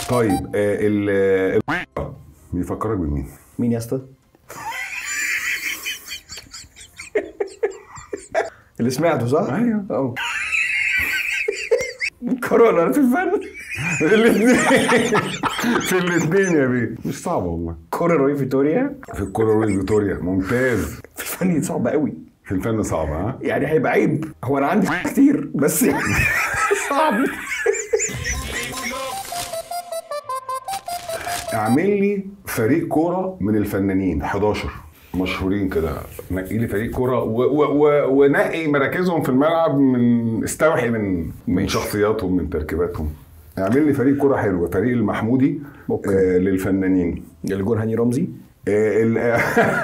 طيب آه ال ال- بيفكرك بمين؟ مين يا اسطى؟ اللي سمعته صح؟ أيوه. اه كورونا في الفن في الاثنين في الاثنين يا بيه مش صعبه والله كورة روي فيتوريا في الكوره روي فيتوريا ممتاز في الفن دي صعبة قوي في الفن صعبه ها يعني هيبقى عيب هو انا عندي كتير بس يعني صعب اعمل لي فريق كوره من الفنانين 11 مشهورين كده نقي لي فريق كوره و- و- و- ونقي مراكزهم في الملعب من استوحي من من شخصياتهم من تركيباتهم اعمل لي فريق كوره حلو فريق المحمودي أوكي. آه للفنانين الجون هاني رمزي آه ال-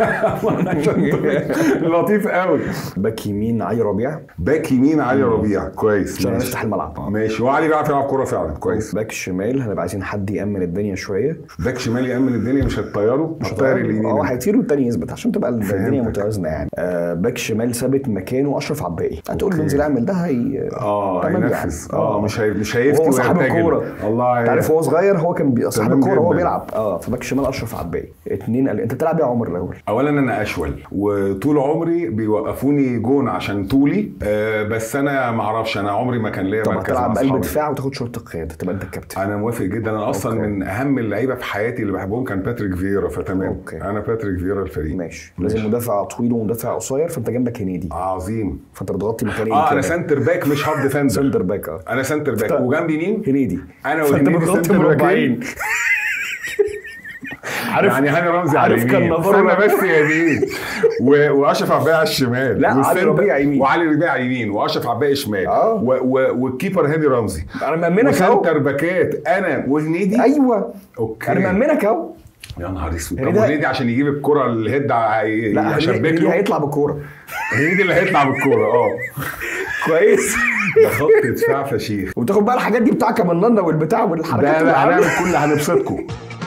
لطيف قوي باك يمين علي ربيع باك يمين علي ربيع كويس عشان ماشي. نفتح الملعب ماشي وعلي بيعرف يلعب كوره فعلا كويس باك شمال هنبقى عايزين حد يأمن الدنيا شوية باك شمال يامن الدنيا مش هتطيره هتطير اليمين اه هيطير والتاني يثبت عشان تبقى الدنيا فهمتك. متوازنه يعني آه باك شمال ثابت مكانه اشرف عباقي هتقول له أوكي. انزل اعمل ده هي اه تمام هينفذ يعني. اه مش هي... مش هيفتي وهو صاحب ويرتجل. الكوره الله انت عارف يعين. وهو صغير هو كان بيبقى صاحب تمام الكوره وهو جداً. بيلعب اه فباك شمال اشرف عباقي اتنين قال انت بتلعب ايه يا عمر الاول اولا انا اشول وطول عمري بيوقفوني جون عشان طولي آه بس انا ما اعرفش انا عمري ما كان ليا طب مركز هتلعب مع بقلب أصحابي. دفاع وتاخد شوط القياده تبقى انت الكابتن انا موافق جدا انا اصلا أوكي. من اهم اللعيبه في حياتي اللي بحبهم كان باتريك فييرا فتمام أوكي. انا باتريك فييرا الفريق ماشي لازم مدافع طويل ومدافع قصير فانت جنبك هنيدي عظيم فانت بتغطي مكانين اه انا كده. سنتر باك مش هاف ديفندر سنتر باك اه انا سنتر باك طيب. وجنبي مين هنيدي انا فانت وهنيدي بتغطي سنتر مربعين باكين عارف يعني هاني رمزي على عارف اليمين كان نافورو استنى بس يا مين و- واشرف عباقي على الشمال لا، علي والسنتر- ربيع يمين. وعلي ربيع يمين واشرف عباقي شمال آه. و... و... والكيبر هاني رمزي انا مأمنك اهو وسنتر باكات انا وهنيدي ايوه اوكي انا مأمنك اهو يا نهار اسود طب هنيدي- وهنيدي عشان يجيب الكره الهيد هي- لا هيشبك هنيدي له هيطلع بالكوره هنيدي اللي هيطلع بالكوره اه كويس ده خط دفاع فشيخ وتاخد بقى الحاجات دي بتاع كمانانا والبتاع والحركات ده اللي بقى عاملها. هنعمل كل هنبسطكم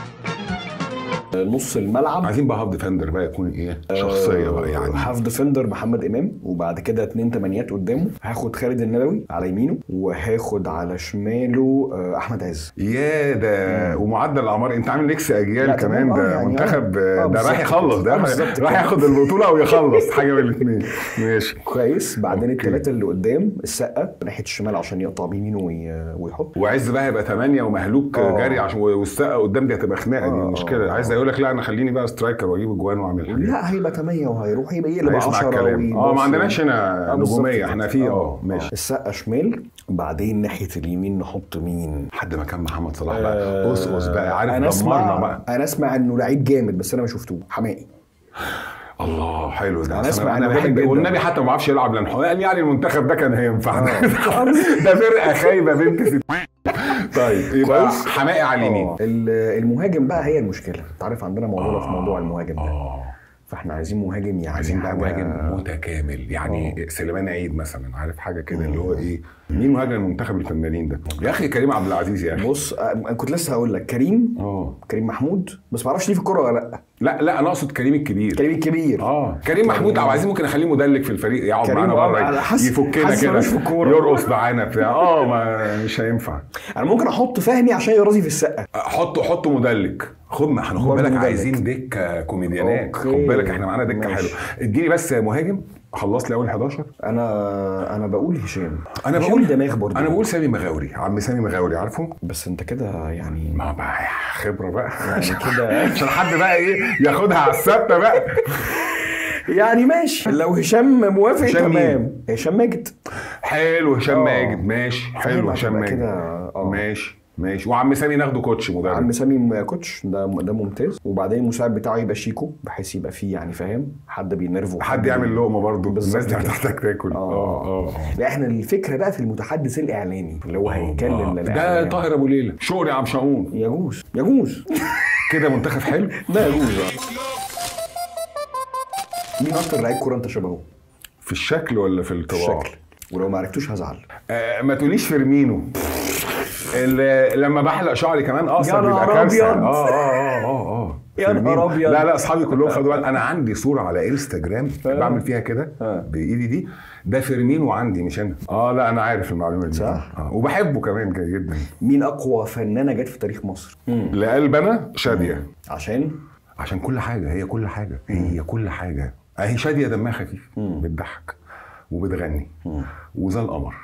نص الملعب عايزين بقى هاف ديفندر بقى يكون ايه شخصيه بقى يعني هاف ديفندر محمد امام وبعد كده اتنين تمانيات قدامه هاخد خالد النبوي على يمينه وهاخد على شماله آه، احمد عز يا ده ومعدل الاعمار انت عامل ميكس اجيال لا، كمان تمام، آه، ده يعني منتخب آه. آه، ده بالظبط رايح يخلص كده. ده آه، بالظبط رايح كده. ياخد البطوله او يخلص حاجه من الاثنين ماشي كويس بعدين أوكي. الثلاثه اللي قدام السقه ناحيه الشمال عشان يقطع بيمينه وي- ويحط وعز بقى هيبقى ثمانية ومهلوك آه. جري عشان والسقه قدام دي هتبقى خناقه دي آه، مشكله آه. عايز يقول لك لا انا خليني بقى سترايكر واجيب اجوان واعمل حاجات لا هيبقى 8 وهيروح يبقى يقلب هيسمع 10 الكلام اه ما عندناش هنا بالظبط نجوميه كده. احنا في اه ماشي السقه شمال بعدين ناحيه اليمين نحط مين لحد ما كان محمد صلاح بقى قصقص بقى عارف انا دمرنا اسمع بقى انا اسمع انه لعيب جامد بس انا ما شفتوه حمائي الله حلو ده أنا أسمع انا إنه جامد بحب جدا. والنبي حتى ما بعرفش يلعب لان قال يعني المنتخب ده كان هينفعنا آه. ده فرقه خايبه بنت ست طيب يبقى كويس. حمائي على اليمين آه. ال- المهاجم بقى هي المشكله انت عارف عندنا موضوع في موضوع المهاجم ده اه فاحنا عايزين مهاجم يعني عايزين بقى حاجة- مهاجم متكامل يعني سليمان عيد مثلا عارف حاجه كده اللي هو ايه مين مهاجم المنتخب الفنانين ده يا اخي كريم عبد العزيز يا اخي بص آه، انا كنت لسه هقول لك كريم اه كريم محمود بس ما اعرفش ليه في الكوره ولا لا لا لا انا اقصد كريم الكبير كريم الكبير اه كريم محمود عبد العزيز ممكن اخليه مدلك في الفريق يقعد كريم معانا آه، بره أنا حاسس- يفكنا حاسس كده ملوش في الكورة. يرقص معانا بتاع اه ما مش هينفع انا ممكن احط فهمي عشان يرازي في السقه حطه حطه مدلك خد ما احنا خد برضه بالك مدلك. عايزين دكه كوميديانات أوكي. خد بالك احنا معانا دكه ماشي. حلوه اديني بس مهاجم خلص لي اول 11 انا انا بقول هشام انا هشام بقول دماغ برضه انا بقول سامي مغاوري عم سامي مغاوري عارفه بس انت كده يعني ما بقى خبره بقى يعني كده عشان حد بقى ايه ياخدها على الثابته بقى يعني ماشي لو هشام موافق هشام تمام هشام ماجد حلو هشام آه. ماجد ماشي حلو فهيبقى هشام تبقى ماجد كده، آه. ماشي ماشي وعم سامي ناخده كوتش مدرب عم سامي كوتش ده ده ممتاز وبعدين المساعد بتاعه يبقى شيكو بحيث يبقى فيه يعني فاهم حد بينرفه حد يعمل لقمه برضه بالظبط الناس دي كده. هتحتاج تاكل اه اه اه لا احنا الفكره بقى في المتحدث الاعلامي اللي هو هيتكلم آه. ده للإعلام. طاهر ابو ليلى شغل يا عم شاؤون يجوز يجوز كده منتخب حلو ده يجوز آه. مين اكتر لعيب كوره انت شبهه في الشكل ولا في في الطباع الشكل ولو ما عرفتوش هزعل آه ما تقوليش فيرمينو ال- لما بحلق شعري كمان اقصر يا بيبقى نهار كارثه أبيض. اه اه اه اه اه يا فاهمين؟ نهار أبيض. لا لا اصحابي كلهم خدوا بالك انا عندي صوره على انستجرام آه. بعمل فيها كده آه. بايدي دي ده فيرمين وعندي مش انا اه لا انا عارف المعلومه دي صح. آه. وبحبه كمان جدا مين اقوى فنانه جت في تاريخ مصر لقلب انا شاديه عشان عشان كل حاجه هي كل حاجه هي كل حاجه اهي شاديه دمها خفيف بتضحك وبتغني وزي القمر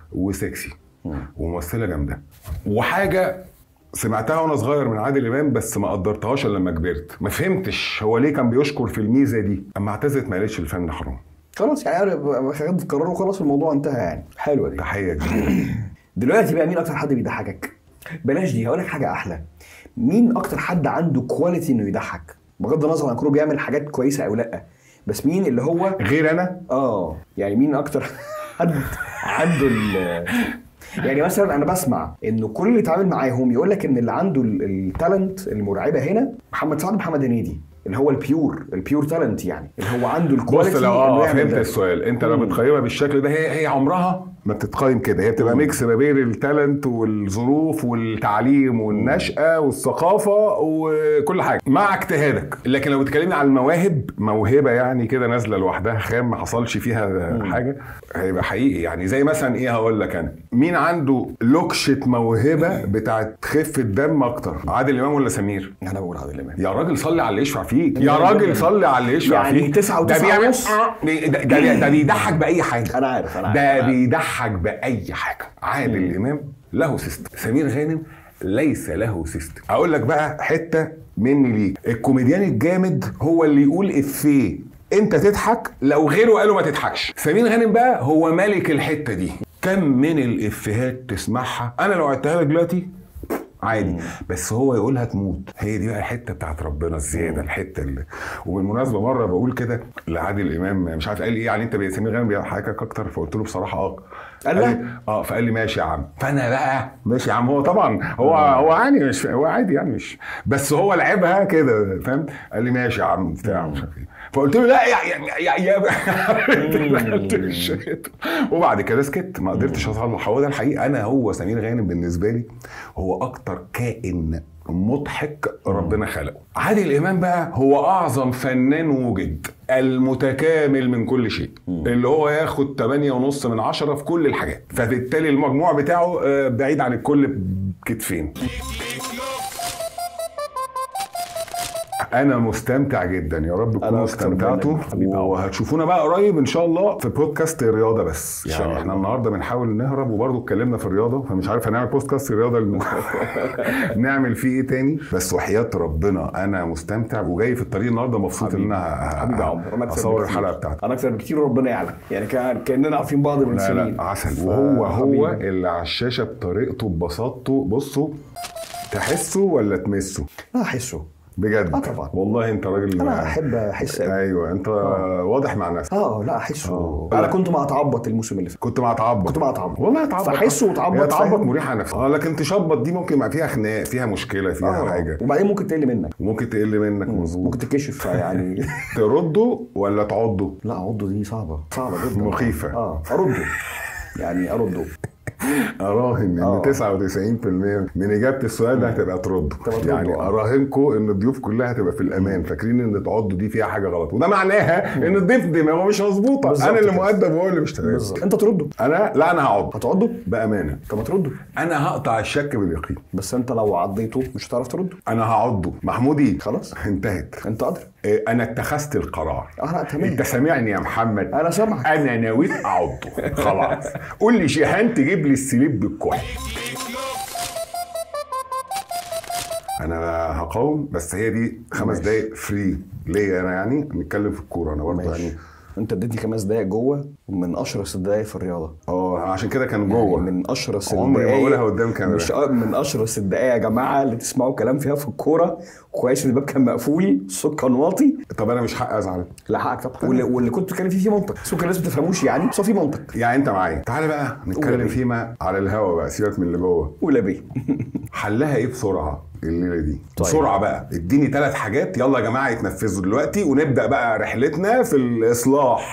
وسكسي وممثله جامده وحاجه سمعتها وانا صغير من عادل امام بس ما قدرتهاش الا لما كبرت ما فهمتش هو ليه كان بيشكر في الميزه دي اما اعتزت ما قالتش الفن حرام خلاص يعني خدت القرار وخلاص الموضوع انتهى يعني حلوه دي تحيه كبيره دلوقتي بقى مين اكتر حد بيضحكك بلاش دي هقول لك حاجه احلى مين اكتر حد عنده كواليتي انه يضحك بغض النظر عن كله بيعمل حاجات كويسه او لا بس مين اللي هو غير انا اه يعني مين اكتر حد عنده ال يعني مثلا انا بسمع انه كل اللي اتعامل معاهم يقول لك ان اللي عنده ال- التالنت المرعبه هنا محمد سعد محمد هنيدي اللي هو البيور البيور تالنت يعني اللي هو عنده بص الكواليتي لو إنه اه يعمل فهمت ده. السؤال انت لو بتقيمها بالشكل ده هي هي عمرها ما بتتقيم كده هي بتبقى ميكس ما بين التالنت والظروف والتعليم والنشأة والثقافة وكل حاجة مع اجتهادك لكن لو بتكلمني على المواهب موهبة يعني كده نازلة لوحدها خام ما حصلش فيها حاجة هيبقى حقيقي يعني زي مثلا ايه هقول لك انا مين عنده لوكشة موهبة بتاعت خفة دم اكتر عادل امام ولا سمير انا بقول عادل امام يا راجل صلي على اللي يشفع فيك يا راجل صلي على اللي يشفع يعني فيك تسعة ده وتسعة بيعمل ونص. ده, ده, ده بيضحك باي حاجه انا عارف انا عارف ده أنا عارف. بيضحك باي حاجه عادل امام له سيستم سمير غانم ليس له سيستم اقول لك بقى حته مني ليك الكوميديان الجامد هو اللي يقول افيه انت تضحك لو غيره قالوا ما تضحكش سمير غانم بقى هو ملك الحته دي كم من الافيهات تسمعها انا لو عدتها لك دلوقتي عادي بس هو يقولها تموت هي دي بقى الحته بتاعت ربنا الزياده الحته اللي وبالمناسبه مره بقول كده لعادل امام مش عارف قال لي ايه يعني انت سمير غانم بيضحكك اكتر فقلت له بصراحه اه قال لي لا؟ اه فقال لي ماشي يا عم فانا بقى ماشي يا عم هو طبعا هو هو عادي مش هو عادي يعني مش بس هو لعبها كده فاهم قال لي ماشي يا عم بتاع مش عارف ايه فقلت له لا يا يا يا, يا قلت له الشيط. وبعد كده سكت ما قدرتش اصلح هو ده الحقيقه انا هو سمير غانم بالنسبه لي هو اكتر كائن مضحك ربنا خلقه عادل امام بقى هو اعظم فنان وجد المتكامل من كل شيء اللي هو ياخد 8 ونص من عشرة في كل الحاجات فبالتالي المجموع بتاعه آه، بعيد عن الكل بكتفين انا مستمتع جدا يا رب تكونوا أنا أكتر استمتعتوا منك، حبيبي عمر. وهتشوفونا بقى قريب ان شاء الله في بودكاست الرياضه بس إن شاء يعني الله. احنا النهارده بنحاول نهرب وبرضه اتكلمنا في الرياضه فمش عارف هنعمل بودكاست الرياضه الم... نعمل فيه ايه تاني بس وحياه ربنا انا مستمتع وجاي في الطريق النهارده مبسوط ان انا ه- حبيبي يا عمر انا اكتر اصور بكتير. الحلقه بتاعتي انا اكتر بكتير وربنا يعلم يعني كان كاننا عارفين بعض من لا سنين لا عسل وهو هو حبيبي. اللي على الشاشه بطريقته ببساطته بصوا تحسه ولا تمسه لا احسه بجد آه طبعا. والله انت راجل انا احب احس قوي ايوه انت واضح مع نفسك اه لا احسه آه. انا كنت مع تعبط الموسم اللي فات كنت مع تعبط كنت مع تعبط. والله تعبط فحسه وتعبط هي تعبط فاهم؟ مريحه نفسها اه لكن تشبط دي ممكن يبقى فيها خناق فيها مشكله فيها آه. حاجه وبعدين ممكن تقل منك وممكن تقل منك مظبوط ممكن تكشف يعني ترده ولا تعضه لا عضه دي صعبه صعبه جدا مخيفة. اه ارده يعني ارده اراهن آه. ان 99% من اجابه السؤال ده هتبقى ترده تبقى ترده، يعني آه. اراهنكم ان الضيوف كلها هتبقى في الامان فاكرين ان تعضوا دي فيها حاجه غلط وده معناها ان الضيف دماغه مش مظبوطه بالظبط انا اللي كده. مؤدب وهو اللي مش تمام بالظبط انت ترده انا لا انا هعض هتعضه بامانه طب ما ترده انا هقطع الشك باليقين بس انت لو عضيته مش هتعرف ترده انا هعضه محمودي خلاص انتهت انت قادر إيه، انا اتخذت القرار اه لا تمام انت سامعني يا محمد انا سامعك انا نويت اعضه خلاص قول لي شيهان تجيب لي السليب بالكحل انا هقاوم بس هي دي خمس ماشي. دقايق فري ليا انا يعني نتكلم في الكوره انا برضه ماشي يعني انت اديتني خمس دقايق جوه من اشرس الدقايق في الرياضه اه عشان كده كان يعني جوه من اشرس عمري ما الدقايق اقولها قدام كاميرا مش آه، من اشرس الدقايق يا جماعه اللي تسمعوا كلام فيها في الكوره كويس ان الباب كان مقفول الصوت كان واطي طب انا مش حق ازعل لا حقك طبعا واللي, واللي كنت بتتكلم فيه فيه منطق بس ممكن الناس ما تفهموش يعني بس هو فيه منطق يعني انت معايا تعالى بقى نتكلم قول. فيما على الهوا بقى سيبك من اللي جوه ولا بيه حلها ايه بسرعه الليله دي طيب. بسرعه بقى اديني ثلاث حاجات يلا يا جماعه يتنفذوا دلوقتي ونبدا بقى رحلتنا في الاصلاح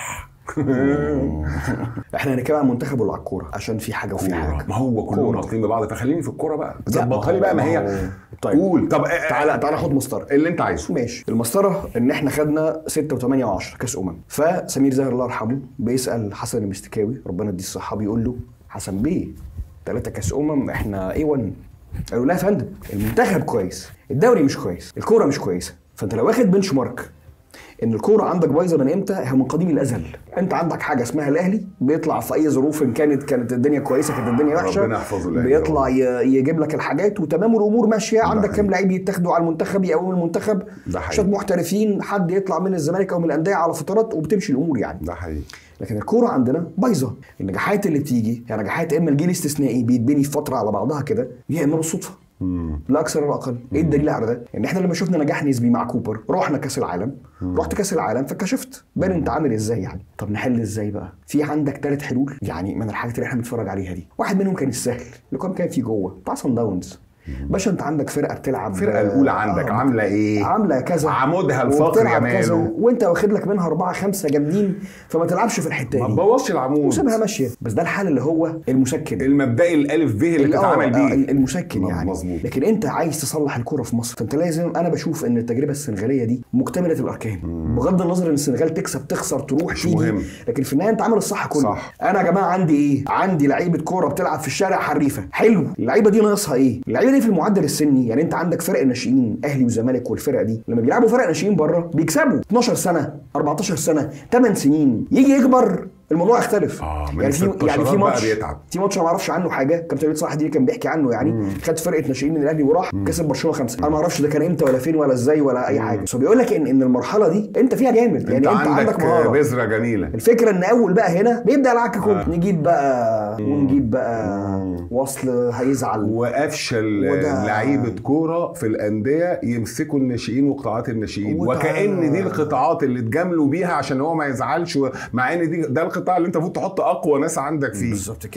احنا هنتكلم عن المنتخب ولا على الكوره عشان في حاجه وفي حاجه ما هو كلهم كورة. رابطين ببعض فخليني في الكوره بقى لا، ما ظبطها لي هو- بقى ما ما هي هو- طيب. قول طب آه، تعالى تعالى خد مسطره اللي انت عايزه ماشي المسطره ان احنا خدنا 6 و8 و10 كاس امم فسمير زاهر الله يرحمه بيسال حسن المستكاوي ربنا يديه الصحه بيقول له حسن بيه ثلاثه كاس امم احنا ايه 1 قالوا لا يا فندم المنتخب كويس الدوري مش كويس الكوره مش كويسه فانت لو واخد بنش مارك ان الكوره عندك بايظه من امتى هي من قديم الازل انت عندك حاجه اسمها الاهلي بيطلع في اي ظروف ان كانت كانت الدنيا كويسه كانت الدنيا وحشه ربنا يحفظه الأهلي. بيطلع ي- يجيب لك الحاجات وتمام والامور ماشيه عندك حقيقي. كام لعيب يتاخدوا على المنتخب يقوم المنتخب ده حقيقي. شويه محترفين حد يطلع من الزمالك او من الانديه على فترات وبتمشي الامور يعني ده حقيقي لكن الكوره عندنا بايظه النجاحات اللي بتيجي هي نجاحات اما الجيل استثنائي بيتبني في فتره على بعضها كده يا اما بالصدفه لا اكثر ولا اقل ايه الدليل على ده ان احنا لما شفنا نجاح نسبي مع كوبر رحنا كاس العالم رحت كاس العالم فكشفت بان انت عامل ازاي يعني طب نحل ازاي بقى في عندك ثلاث حلول يعني من الحاجات اللي احنا بنتفرج عليها دي واحد منهم كان السهل اللي كان كان فيه جوه بتاع صن داونز باشا انت عندك فرقه بتلعب الفرقه الاولى عندك آه، عامله ايه عامله كذا عمودها الفقري يا وبتلعب كذا ماله وانت واخد لك منها اربعه خمسه جامدين فما تلعبش في الحته ما دي تبوظش العمود وسيبها ماشيه بس ده الحل اللي هو المسكن المبدئي الالف ب اللي ال- بتتعامل آه، آه، بيه المسكن مظ- يعني مظبوط. لكن انت عايز تصلح الكوره في مصر فانت لازم انا بشوف ان التجربه السنغاليه دي مكتمله الاركان بغض النظر ان السنغال تكسب تخسر تروح مش تيجي مهم. لكن في النهايه انت عامل الصح كله صح. انا يا جماعه عندي ايه عندي لعيبه كوره بتلعب في الشارع حريفه حلو اللعيبه دي ناقصها ايه اللعيبه دي في المعدل السني يعني انت عندك فرق ناشئين اهلي وزمالك والفرق دي لما بيلعبوا فرق ناشئين بره بيكسبوا 12 سنه 14 سنه 8 سنين يجي يكبر الموضوع يختلف آه، من يعني في يعني في 16 بقى ماتش بيتعب. في ماتش انا ما اعرفش عنه حاجه كابتن وليد صلاح دي كان بيحكي عنه يعني خد فرقه ناشئين من الاهلي وراح كسب برشلونه خمسه انا ما اعرفش ده كان امتى ولا فين ولا ازاي ولا اي حاجه بس هو بيقول لك ان ان المرحله دي انت فيها جامد يعني انت انت, عندك عندك مهاره بذره جميله الفكره ان اول بقى هنا بيبدا العك كله نجيب بقى ونجيب بقى وصل هيزعل وافشل وده- لعيبه كوره في الانديه يمسكوا الناشئين وقطاعات الناشئين وده- وكان دي القطاعات اللي اتجاملوا بيها عشان هو ما يزعلش و- مع ان دي ده القطاع اللي انت المفروض تحط اقوى ناس عندك فيه بالظبط كده